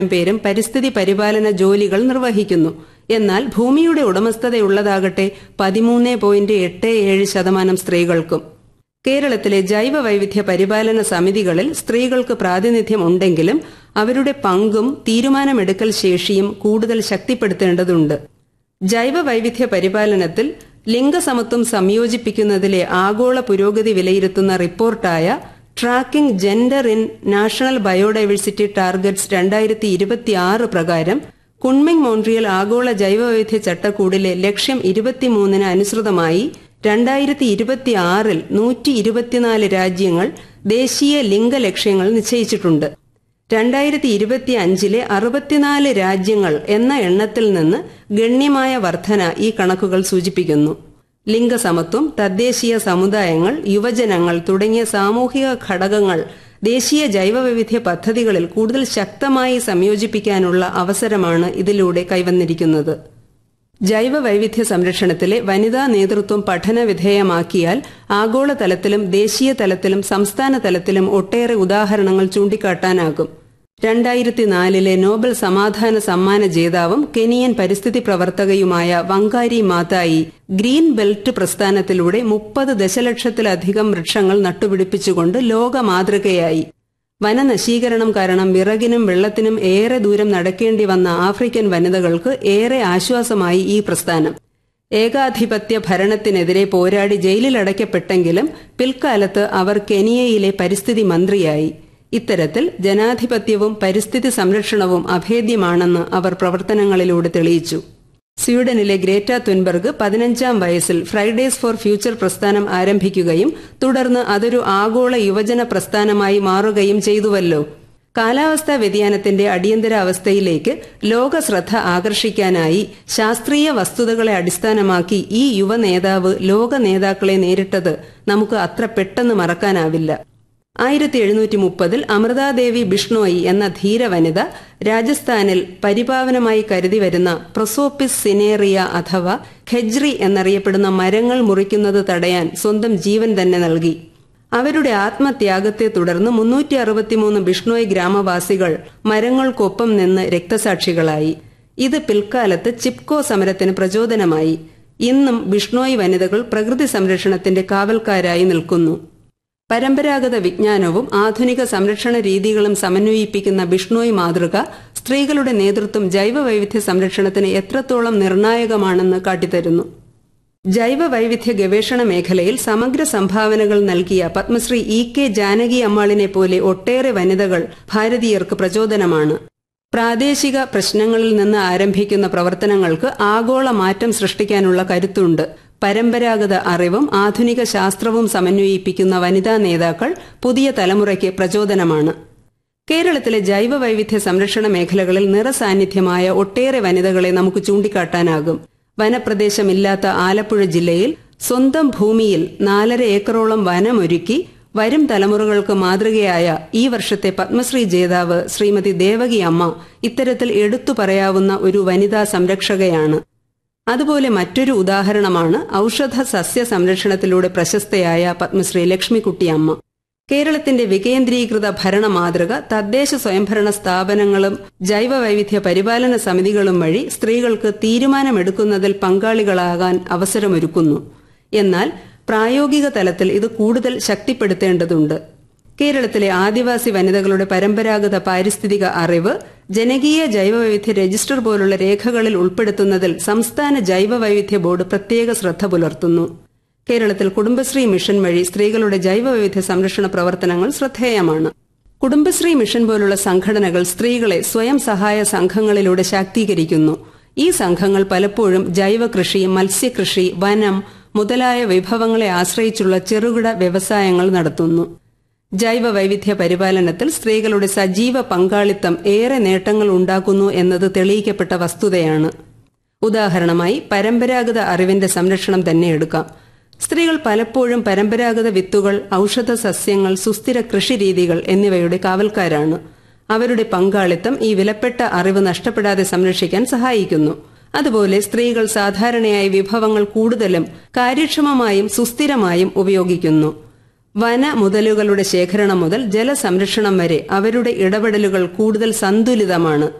പേരും പരിസ്ഥിതി പരിപാലന ജോലികൾ നിർവഹിക്കുന്നു എന്നാൽ ഭൂമിയുടെ ഉടമസ്ഥതയുള്ളതാകട്ടെ പതിമൂന്ന് പോയിന്റ് എട്ട് ഏഴ് ശതമാനം സ്ത്രീകൾക്കും കേരളത്തിലെ ജൈവ വൈവിധ്യ പരിപാലന സമിതികളിൽ സ്ത്രീകൾക്ക് പ്രാതിനിധ്യം ഉണ്ടെങ്കിലും അവരുടെ പങ്കും തീരുമാനമെടുക്കൽ ശേഷിയും കൂടുതൽ ശക്തിപ്പെടുത്തേണ്ടതുണ്ട് ജൈവ വൈവിധ്യ പരിപാലനത്തിൽ ലിംഗസമത്വം സംയോജിപ്പിക്കുന്നതിലെ ആഗോള പുരോഗതി വിലയിരുത്തുന്ന റിപ്പോർട്ടായ tracking gender in national biodiversity targets രണ്ടായിരത്തി ഇരുപത്തിയാറ് പ്രകാരം കുൺമിങ് മോൺട്രിയൽ ആഗോള ജൈവവൈവിധ്യ ചട്ടക്കൂടിലെ ലക്ഷ്യം ഇരുപത്തിമൂന്നിന് അനുസൃതമായി രണ്ടായിരത്തി ഇരുപത്തിയാറിൽ നൂറ്റി ഇരുപത്തിനാല് രാജ്യങ്ങൾ ദേശീയ ലിംഗ ലക്ഷ്യങ്ങൾ നിശ്ചയിച്ചിട്ടുണ്ട് രണ്ടായിരത്തി ഇരുപത്തി അഞ്ചിലെ അറുപത്തിനാല് രാജ്യങ്ങൾ എന്ന എണ്ണത്തിൽ നിന്ന് ഗണ്യമായ വർധന ഈ കണക്കുകൾ സൂചിപ്പിക്കുന്നു ലിംഗസമത്വം തദ്ദേശീയ സമുദായങ്ങൾ യുവജനങ്ങൾ തുടങ്ങിയ സാമൂഹിക ഘടകങ്ങൾ ദേശീയ ജൈവവൈവിധ്യ പദ്ധതികളിൽ കൂടുതൽ ശക്തമായി സംയോജിപ്പിക്കാനുള്ള അവസരമാണ് ഇതിലൂടെ കൈവന്നിരിക്കുന്നത് ജൈവ വൈവിധ്യ സംരക്ഷണത്തിലെ വനിതാ നേതൃത്വം പഠന വിധേയമാക്കിയാൽ ആഗോളതലത്തിലും ദേശീയ തലത്തിലും സംസ്ഥാന തലത്തിലും ഒട്ടേറെ ഉദാഹരണങ്ങൾ ചൂണ്ടിക്കാട്ടാനാകും രണ്ടായിരത്തി നാലിലെ നോബൽ സമാധാന സമ്മാന ജേതാവും കെനിയൻ പരിസ്ഥിതി പ്രവർത്തകയുമായ വങ്കാരി മാതായി ഗ്രീൻ ബെൽറ്റ് പ്രസ്ഥാനത്തിലൂടെ മുപ്പത് ദശലക്ഷത്തിലധികം വൃക്ഷങ്ങൾ നട്ടുപിടിപ്പിച്ചുകൊണ്ട് ലോക മാതൃകയായി വനനശീകരണം കാരണം വിറകിനും വെള്ളത്തിനും ഏറെ ദൂരം നടക്കേണ്ടി വന്ന ആഫ്രിക്കൻ വനിതകൾക്ക് ഏറെ ആശ്വാസമായി ഈ പ്രസ്ഥാനം ഏകാധിപത്യ ഭരണത്തിനെതിരെ പോരാടി ജയിലിലടയ്ക്കപ്പെട്ടെങ്കിലും പിൽക്കാലത്ത് അവർ കെനിയയിലെ പരിസ്ഥിതി മന്ത്രിയായി ഇത്തരത്തിൽ ജനാധിപത്യവും പരിസ്ഥിതി സംരക്ഷണവും അഭേദ്യമാണെന്ന് അവർ പ്രവർത്തനങ്ങളിലൂടെ തെളിയിച്ചു സ്വീഡനിലെ ഗ്രേറ്റ തുൻബർഗ് പതിനഞ്ചാം വയസ്സിൽ ഫ്രൈഡേസ് ഫോർ ഫ്യൂച്ചർ പ്രസ്ഥാനം ആരംഭിക്കുകയും തുടർന്ന് അതൊരു ആഗോള യുവജന പ്രസ്ഥാനമായി മാറുകയും ചെയ്തുവല്ലോ കാലാവസ്ഥാ വ്യതിയാനത്തിന്റെ അടിയന്തരാവസ്ഥയിലേക്ക് ലോക ശ്രദ്ധ ആകർഷിക്കാനായി ശാസ്ത്രീയ വസ്തുതകളെ അടിസ്ഥാനമാക്കി ഈ യുവ നേതാവ് ലോക നേതാക്കളെ നേരിട്ടത് നമുക്ക് അത്ര പെട്ടെന്ന് മറക്കാനാവില്ല ആയിരത്തി എഴുന്നൂറ്റി മുപ്പതിൽ അമൃതാദേവി ബിഷ്ണോയി എന്ന ധീര വനിത രാജസ്ഥാനിൽ പരിപാവനമായി കരുതി വരുന്ന പ്രൊസോപ്പിസ് സിനേറിയ അഥവാ ഖെജ്രി എന്നറിയപ്പെടുന്ന മരങ്ങൾ മുറിക്കുന്നത് തടയാൻ സ്വന്തം ജീവൻ തന്നെ നൽകി അവരുടെ ആത്മത്യാഗത്തെ തുടർന്ന് മുന്നൂറ്റി അറുപത്തിമൂന്ന് ബിഷ്ണോയ് ഗ്രാമവാസികൾ മരങ്ങൾക്കൊപ്പം നിന്ന് രക്തസാക്ഷികളായി ഇത് പിൽക്കാലത്ത് ചിപ്കോ സമരത്തിന് പ്രചോദനമായി ഇന്നും ബിഷ്ണോയ് വനിതകൾ പ്രകൃതി സംരക്ഷണത്തിന്റെ കാവൽക്കാരായി നിൽക്കുന്നു പരമ്പരാഗത വിജ്ഞാനവും ആധുനിക സംരക്ഷണ രീതികളും സമന്വയിപ്പിക്കുന്ന ബിഷ്ണോയ് മാതൃക സ്ത്രീകളുടെ നേതൃത്വം ജൈവ വൈവിധ്യ സംരക്ഷണത്തിന് എത്രത്തോളം നിർണായകമാണെന്ന് കാട്ടിത്തരുന്നു ജൈവ വൈവിധ്യ ഗവേഷണ മേഖലയിൽ സമഗ്ര സംഭാവനകൾ നൽകിയ പത്മശ്രീ ഇ കെ ജാനകി അമ്മാളിനെ പോലെ ഒട്ടേറെ വനിതകൾ ഭാരതീയർക്ക് പ്രചോദനമാണ് പ്രാദേശിക പ്രശ്നങ്ങളിൽ നിന്ന് ആരംഭിക്കുന്ന പ്രവർത്തനങ്ങൾക്ക് ആഗോള മാറ്റം സൃഷ്ടിക്കാനുള്ള കരുത്തുണ്ട് പരമ്പരാഗത അറിവും ആധുനിക ശാസ്ത്രവും സമന്വയിപ്പിക്കുന്ന വനിതാ നേതാക്കൾ പുതിയ തലമുറയ്ക്ക് പ്രചോദനമാണ് കേരളത്തിലെ ജൈവ വൈവിധ്യ സംരക്ഷണ മേഖലകളിൽ നിറസാന്നിധ്യമായ ഒട്ടേറെ വനിതകളെ നമുക്ക് ചൂണ്ടിക്കാട്ടാനാകും വനപ്രദേശമില്ലാത്ത ആലപ്പുഴ ജില്ലയിൽ സ്വന്തം ഭൂമിയിൽ നാലര ഏക്കറോളം വനമൊരുക്കി വരും തലമുറകൾക്ക് മാതൃകയായ ഈ വർഷത്തെ പത്മശ്രീ ജേതാവ് ശ്രീമതി ദേവകി അമ്മ ഇത്തരത്തിൽ എടുത്തു പറയാവുന്ന ഒരു വനിതാ സംരക്ഷകയാണ് അതുപോലെ മറ്റൊരു ഉദാഹരണമാണ് ഔഷധ സസ്യ സംരക്ഷണത്തിലൂടെ പ്രശസ്തയായ പത്മശ്രീ ലക്ഷ്മിക്കുട്ടി അമ്മ കേരളത്തിന്റെ വികേന്ദ്രീകൃത ഭരണ മാതൃക തദ്ദേശ സ്വയംഭരണ സ്ഥാപനങ്ങളും ജൈവ വൈവിധ്യ പരിപാലന സമിതികളും വഴി സ്ത്രീകൾക്ക് തീരുമാനമെടുക്കുന്നതിൽ പങ്കാളികളാകാൻ അവസരമൊരുക്കുന്നു എന്നാൽ പ്രായോഗിക തലത്തിൽ ഇത് കൂടുതൽ ശക്തിപ്പെടുത്തേണ്ടതുണ്ട് കേരളത്തിലെ ആദിവാസി വനിതകളുടെ പരമ്പരാഗത പാരിസ്ഥിതിക അറിവ് ജനകീയ ജൈവവൈവിധ്യ രജിസ്റ്റർ പോലുള്ള രേഖകളിൽ ഉൾപ്പെടുത്തുന്നതിൽ സംസ്ഥാന ജൈവവൈവിധ്യ ബോർഡ് പ്രത്യേക ശ്രദ്ധ പുലർത്തുന്നു കേരളത്തിൽ കുടുംബശ്രീ മിഷൻ വഴി സ്ത്രീകളുടെ ജൈവവൈവിധ്യ സംരക്ഷണ പ്രവർത്തനങ്ങൾ ശ്രദ്ധേയമാണ് കുടുംബശ്രീ മിഷൻ പോലുള്ള സംഘടനകൾ സ്ത്രീകളെ സ്വയം സഹായ സംഘങ്ങളിലൂടെ ശാക്തീകരിക്കുന്നു ഈ സംഘങ്ങൾ പലപ്പോഴും ജൈവ കൃഷി മത്സ്യകൃഷി വനം മുതലായ വിഭവങ്ങളെ ആശ്രയിച്ചുള്ള ചെറുകിട വ്യവസായങ്ങൾ നടത്തുന്നു ജൈവ വൈവിധ്യ പരിപാലനത്തിൽ സ്ത്രീകളുടെ സജീവ പങ്കാളിത്തം ഏറെ നേട്ടങ്ങൾ ഉണ്ടാക്കുന്നു എന്നത് തെളിയിക്കപ്പെട്ട വസ്തുതയാണ് ഉദാഹരണമായി പരമ്പരാഗത അറിവിന്റെ സംരക്ഷണം തന്നെ എടുക്കാം സ്ത്രീകൾ പലപ്പോഴും പരമ്പരാഗത വിത്തുകൾ ഔഷധ സസ്യങ്ങൾ സുസ്ഥിര കൃഷിരീതികൾ എന്നിവയുടെ കാവൽക്കാരാണ് അവരുടെ പങ്കാളിത്തം ഈ വിലപ്പെട്ട അറിവ് നഷ്ടപ്പെടാതെ സംരക്ഷിക്കാൻ സഹായിക്കുന്നു അതുപോലെ സ്ത്രീകൾ സാധാരണയായി വിഭവങ്ങൾ കൂടുതലും കാര്യക്ഷമമായും സുസ്ഥിരമായും ഉപയോഗിക്കുന്നു വന മുതലുകളുടെ ശേഖരണം മുതൽ ജലസംരക്ഷണം വരെ അവരുടെ ഇടപെടലുകൾ കൂടുതൽ സന്തുലിതമാണ്